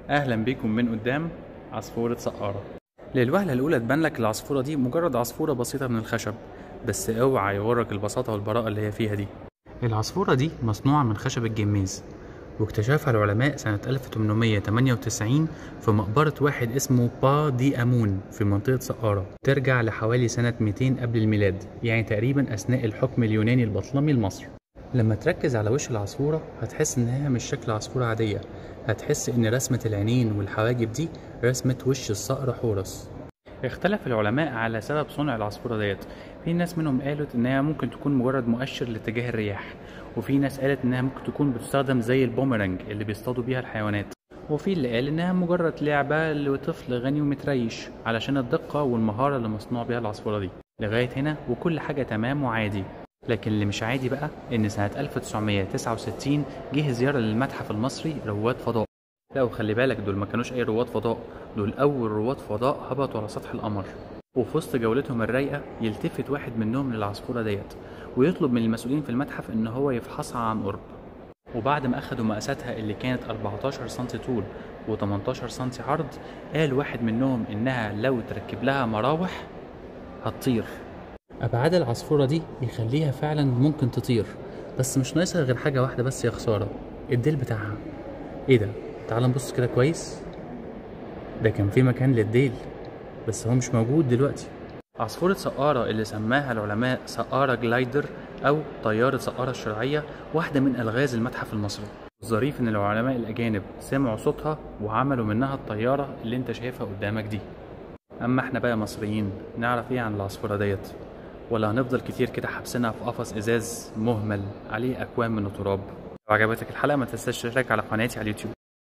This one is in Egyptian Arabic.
اهلا بيكم من قدام عصفورة سقارة للوهلة الاولى تبان لك العصفورة دي مجرد عصفورة بسيطة من الخشب بس اوعى يغرك البساطة والبراءة اللي هي فيها دي العصفورة دي مصنوعة من خشب الجميز واكتشفها العلماء سنة 1898 في مقبرة واحد اسمه با دي أمون في منطقة سقارة ترجع لحوالي سنة 200 قبل الميلاد يعني تقريبا أثناء الحكم اليوناني البطلمي لمصر لما تركز على وش العصفورة هتحس إنها مش شكل عصفورة عادية هتحس إن رسمة العينين والحواجب دي رسمة وش الصقر حورس اختلف العلماء على سبب صنع العصفورة ديت في ناس منهم قالت إنها ممكن تكون مجرد مؤشر لاتجاه الرياح وفي ناس قالت إنها ممكن تكون بتستخدم زي البومرانج اللي بيصطادوا بيها الحيوانات وفي اللي قال إنها مجرد لعبة لطفل غني ومتريش علشان الدقة والمهارة اللي مصنوع بيها العصفورة دي لغاية هنا وكل حاجة تمام وعادي لكن اللي مش عادي بقى إن سنة 1969 جه زيارة للمتحف المصري رواد فضاء لا وخلي بالك دول ما كانوش أي رواد فضاء دول أول رواد فضاء هبطوا على سطح القمر وفي وسط جولتهم الرايقة يلتفت واحد منهم للعصفورة ديت ويطلب من المسؤولين في المتحف إن هو يفحصها عن قرب وبعد ما أخدوا مقاساتها اللي كانت 14 سم طول و18 سم عرض قال واحد منهم إنها لو تركب لها مراوح هتطير أبعاد العصفورة دي يخليها فعلا ممكن تطير بس مش ناقصها غير حاجة واحدة بس يا خسارة الديل بتاعها ايه ده تعال نبص كده كويس ده كان في مكان للديل بس هو مش موجود دلوقتي عصفورة سقارة اللي سماها العلماء سقارة جلايدر أو طيارة سقارة الشرعية واحدة من ألغاز المتحف المصري الظريف إن العلماء الأجانب سمعوا صوتها وعملوا منها الطيارة اللي أنت شايفها قدامك دي أما إحنا بقى مصريين نعرف إيه عن العصفورة ديت ولا هنفضل كتير كده حابسينها في قفص إزاز مهمل عليه أكوام من التراب لو عجبتك الحلقة ما تنساش تشترك على قناتي على اليوتيوب